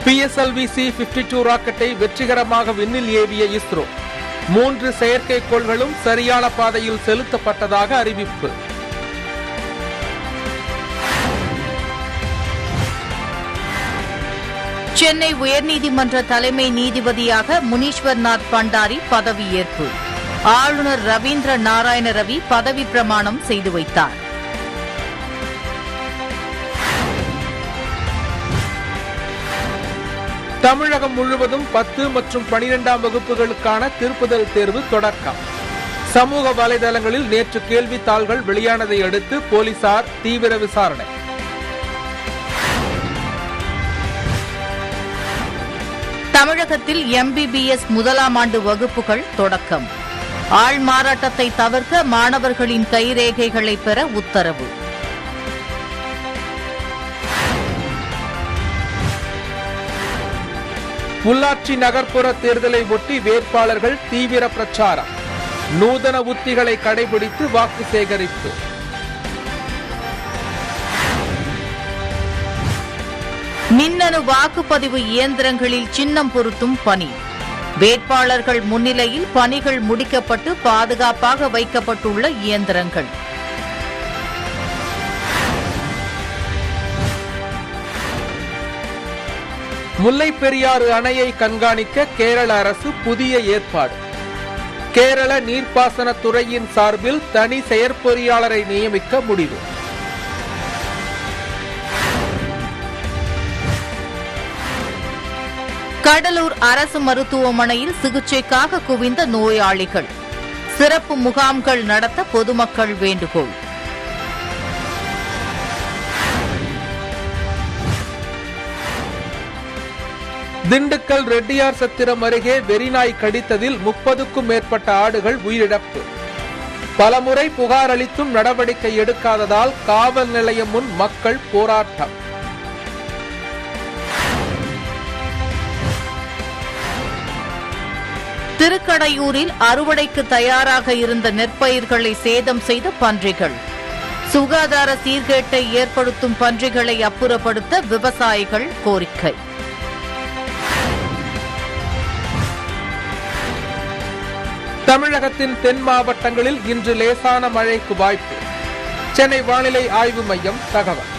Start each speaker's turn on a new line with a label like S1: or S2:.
S1: PSLV C fifty two ராக்கெட்டை வெற்றிகரமாக விண்ணில் ஏவிய இஸ்ரோ மூன்று செயற்கைக்கோள்களும் சரியான பாதையில் செலுத்தப்பட்டதாக அறிவிப்பு
S2: சென்னை உயர்நீதிமன்ற தலைமை நீதிபதியாக முனீஸ்வர்நாத் பண்டாரி பதவியேற்பு ஆளுநர் ரவீந்திர நாராயண ரவி பதவி பிரமாணம் செய்து வைத்தார்
S1: தமிழகம் முழுவதும் பத்து மற்றும் பனிரெண்டாம் வகுப்புகளுக்கான திருப்புதல் தேர்வு தொடக்கம் சமூக வலைதளங்களில் நேற்று கேள்வித்தாள்கள் வெளியானதை அடுத்து போலீசார் தீவிர விசாரணை
S2: தமிழகத்தில் எம்பிபிஎஸ் முதலாம் ஆண்டு வகுப்புகள் தொடக்கம் ஆள் மாறாட்டத்தை தவிர்க்க மாணவர்களின் கைரேகைகளை பெற உத்தரவு
S1: உள்ளாட்சி நகர்ப்புற தேர்தலை ஒட்டி வேட்பாளர்கள் தீவிர பிரச்சாரம் நூதன உத்திகளை கடைபிடித்து வாக்கு சேகரிப்பு
S2: மின்னணு வாக்குப்பதிவு இயந்திரங்களில் சின்னம் பொருத்தும் பணி வேட்பாளர்கள் முன்னிலையில் பணிகள் முடிக்கப்பட்டு பாதுகாப்பாக வைக்கப்பட்டுள்ள இயந்திரங்கள்
S1: முல்லை பெரியாறு அணையை கண்காணிக்க கேரள அரசு புதிய ஏற்பாடு கேரள நீர்ப்பாசனத் துறையின் சார்பில் தனி செயற்பொறியாளரை நியமிக்க முடிவு
S2: கடலூர் அரசு மருத்துவமனையில் சிகிச்சைக்காக குவிந்த நோயாளிகள் சிறப்பு முகாம்கள் நடத்த பொதுமக்கள் வேண்டுகோள்
S1: திண்டுக்கல் ரெட்டியார் சத்திரம் அருகே வெறிநாய் கடித்ததில் முப்பதுக்கும் மேற்பட்ட ஆடுகள் உயிரிழப்பு பலமுறை புகார் அளித்தும் நடவடிக்கை எடுக்காததால் காவல் நிலையம் முன் மக்கள் போராட்டம்
S2: திருக்கடையூரில் அறுவடைக்கு தயாராக இருந்த நெற்பயிர்களை சேதம் செய்த பன்றிகள் சுகாதார சீர்கேட்டை ஏற்படுத்தும் பன்றிகளை அப்புறப்படுத்த விவசாயிகள் கோரிக்கை
S1: தமிழகத்தின் தென் மாவட்டங்களில் இன்று லேசான மழைக்கு வாய்ப்பு சென்னை வானிலை ஆய்வு மையம் தகவல்